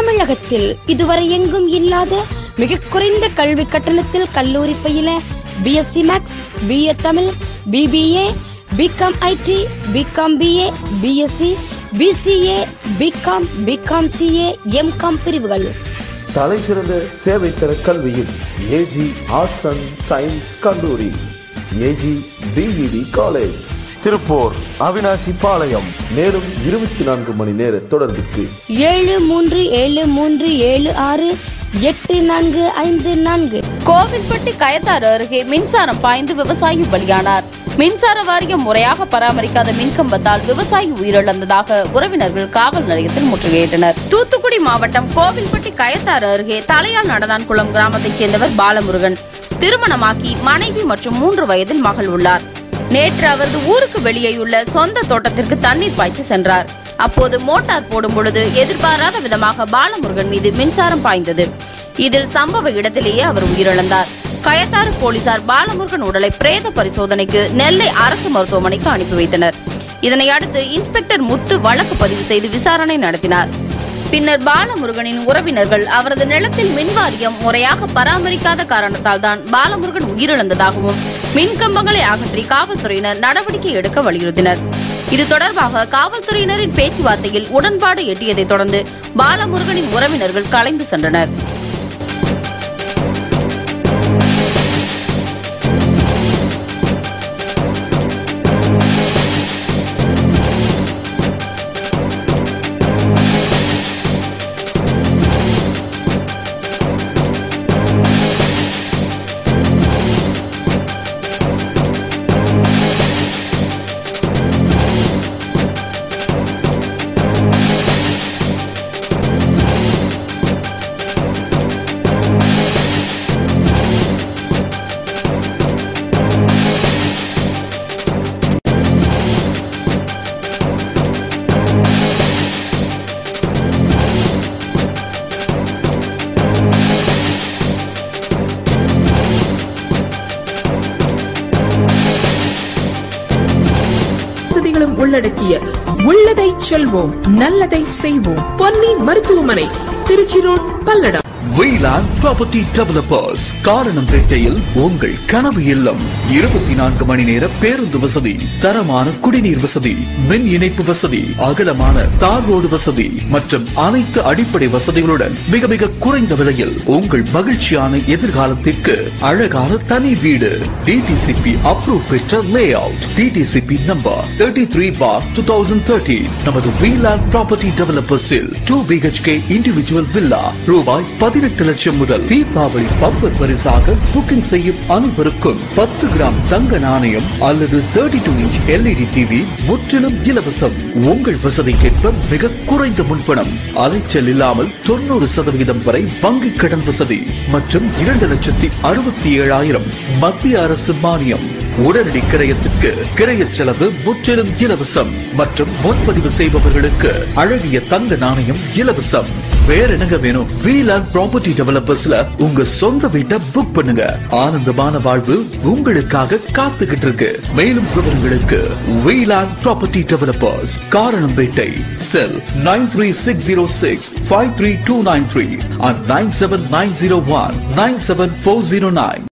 தமிழகத்தில் இதுவரை எங்கும் இல்லாத மிக குறைந்த கல்வி கட்டணத்தில் கல்லூரி பயில BSc maths BA Tamil BBA BCom IT BCom BA BSc BCA BCom BCom CA MCom பிரிவுகள் தலை சிறந்த சேவை தர கல்வியில் ஏஜி ஆர்ட்ஸ் அண்ட் சயின்ஸ் கல்லூரி AG BEd college Tiruppur Avinashi Palayam மேலும் இருபத்தி நான்கு மணி நேர தொடர்புக்கு ஏழு மூன்று ஏழு மூன்று ஏழு ஆறு எட்டு நான்கு ஐந்து நான்கு கோவில்பட்டி கயத்தாறு அருகே மின்சாரம் பாய்ந்து விவசாயி பலியானார் மின்சார வாரியம் முறையாக பராமரிக்காத மின்கம்பத்தால் விவசாயி உயிரிழந்ததாக உறவினர்கள் காவல் நிலையத்தில் முற்றுகையிட்டனர் தூத்துக்குடி மாவட்டம் கோவில்பட்டி கயத்தாறு அருகே தலையால் நடதான்குளம் கிராமத்தைச் சேர்ந்தவர் பாலமுருகன் திருமணமாக்கி மனைவி மற்றும் மூன்று வயதில் மகள் உள்ளார் நேற்று அவரது ஊருக்கு வெளியேயுள்ள சொந்த தோட்டத்திற்கு தண்ணீர் பாய்ச்சி சென்றார் அப்போது மோட்டார் போடும் பொழுது எதிர்பாராத விதமாக பாலமுருகன் மீது மின்சாரம் பாய்ந்தது இதில் சம்பவ இடத்திலேயே அவர் உயிரிழந்தார் கயத்தாறு போலீசார் பாலமுருகன் உடலை பிரேத பரிசோதனைக்கு நெல்லை அரசு மருத்துவமனைக்கு அனுப்பி வைத்தனர் இதனை அடுத்து இன்ஸ்பெக்டர் முத்து வழக்கு பதிவு செய்து விசாரணை நடத்தினார் பின்னர் பாலமுருகனின் உறவினர்கள் அவரது நிலத்தில் மின்வாரியம் முறையாக பராமரிக்காத காரணத்தால் தான் பாலமுருகன் உயிரிழந்ததாகவும் மின்கம்பங்களை அகற்றி காவல்துறையினர் நடவடிக்கை எடுக்க வலியுறுத்தினர் இது தொடர்பாக காவல்துறையினரின் பேச்சுவார்த்தையில் உடன்பாடு எட்டியதைத் தொடர்ந்து பாலமுருகனின் உறவினர்கள் கலைந்து சென்றனர் வசதிகளும் உள்ளடக்கிய உள்ளதை செல்வோம் நல்லதை செய்வோம் பொன்னி மருத்துவமனை Trichy road Palladam Veelan property developers காரணம் ரெட்டையில் உங்கள் கனவு இல்லம் இருபத்தி நான்கு மணி நேர பேருந்து வசதி தரமான குடிநீர் வசதி மின் இணைப்பு வசதி அகலமான தார் ரோடு வசதி மற்றும் அனைத்து அடிப்படை வசதிகளுடன் மிக மிக குறைந்த விலையில் உங்கள் மகிழ்ச்சியான எதிர்காலத்திற்கு அழகான தனி வீடு டிடிசிபி அப்ரூவ் பெற்ற layout DTCP number thirty three bar two thousand thirty நமது வீலான் ப்ராப்பர்ட்டி டெவலப்பர்ஸில் டூ பிஹெச்கே இண்டிவிஜுவல் வில்லா ரூபாய் பதினெட்டு லட்சம் முதல் தீபாவளி பம்பர் பரிசாக புக்கிங் செய்யும் அனைவருக்கும் பத்து கிராம் தங்க நாணயம் அல்லது thirty two inch LED TV முற்றிலும் இலவசம் உங்கள் வசதிக்கேற்ப மிக குறைந்த முன்பணம் அலைச்சல் இல்லாமல் தொண்ணூறு சதவிகிதம் வரை வங்கி கடன் வசதி மற்றும் இரண்டு லட்சத்தி அறுபத்தி ஏழாயிரம் மத்திய அரசு மானியம் உடனடி கிரயத்திற்கு கிரய செலவு முற்றிலும் இலவசம் மற்றும் முன்பதிவு செய்பவர்களுக்கு அழகிய தங்க நாணயம் இலவசம் வேற என்னங்க வேணும் வீலான் ப்ராப்பர்ட்டி டெவலப்பர்ஸ்ல உங்க சொந்த வீட்டை புக் பண்ணுங்க ஆனந்தமான வாழ்வு உங்களுக்காக காத்துக்கிட்டு இருக்கு மேலும் விவரங்களுக்கு Veelan property developers Karanampettai cell nine three six zero six five three two nine three and nine seven nine zero one nine seven four zero nine